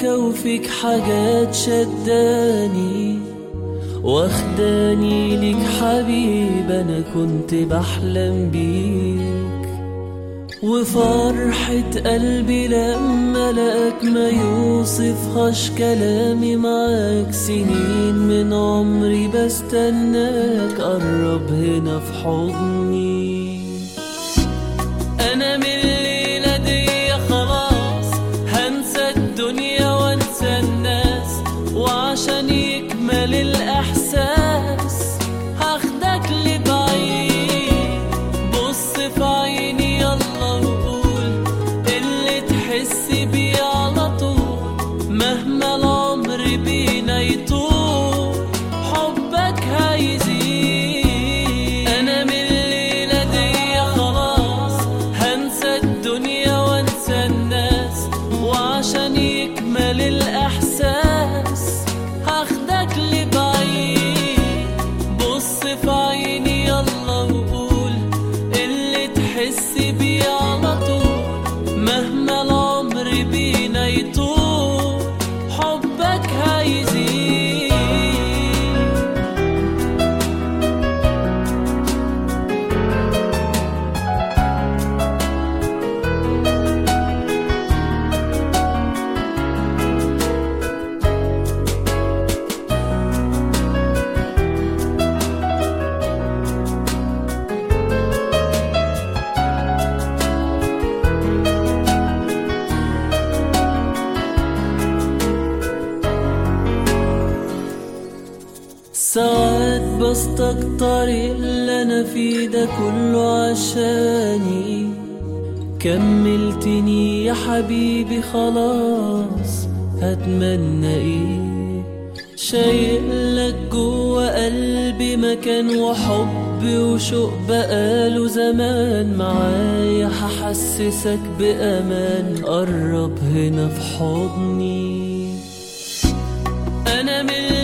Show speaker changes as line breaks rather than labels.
ملكة وفيك حاجات شداني واخداني ليك حبيب انا كنت بحلم بيك وفرحة قلبي لما لقاك ما يوصفهاش كلامي معاك سنين من عمري بستناك قرب هنا في حضني انا من الليلة دي خلاص هنسى الدنيا وانسى الناس وعشان يكمل الاحساس هاخدك لبعيد بص في عيني يلا وقول اللي تحس بيه على طول مهما العمر بينا يطول حبك هيزيد انا من الليله دي خلاص هنسى الدنيا وانسى الناس وعشان يكمل الاحساس هاخدك لبعيد بص في عيني يلا وقول اللي تحس بيه على طول مهما العمر بينا يطول حبك هيزيد ساعات بستكتر اللي انا فيه ده كله عشاني كملتني يا حبيبي خلاص هتمنى ايه شايلك جوا قلبي مكان وحب وشوق بقاله زمان معايا هحسسك بأمان قرب هنا في حضني أنا من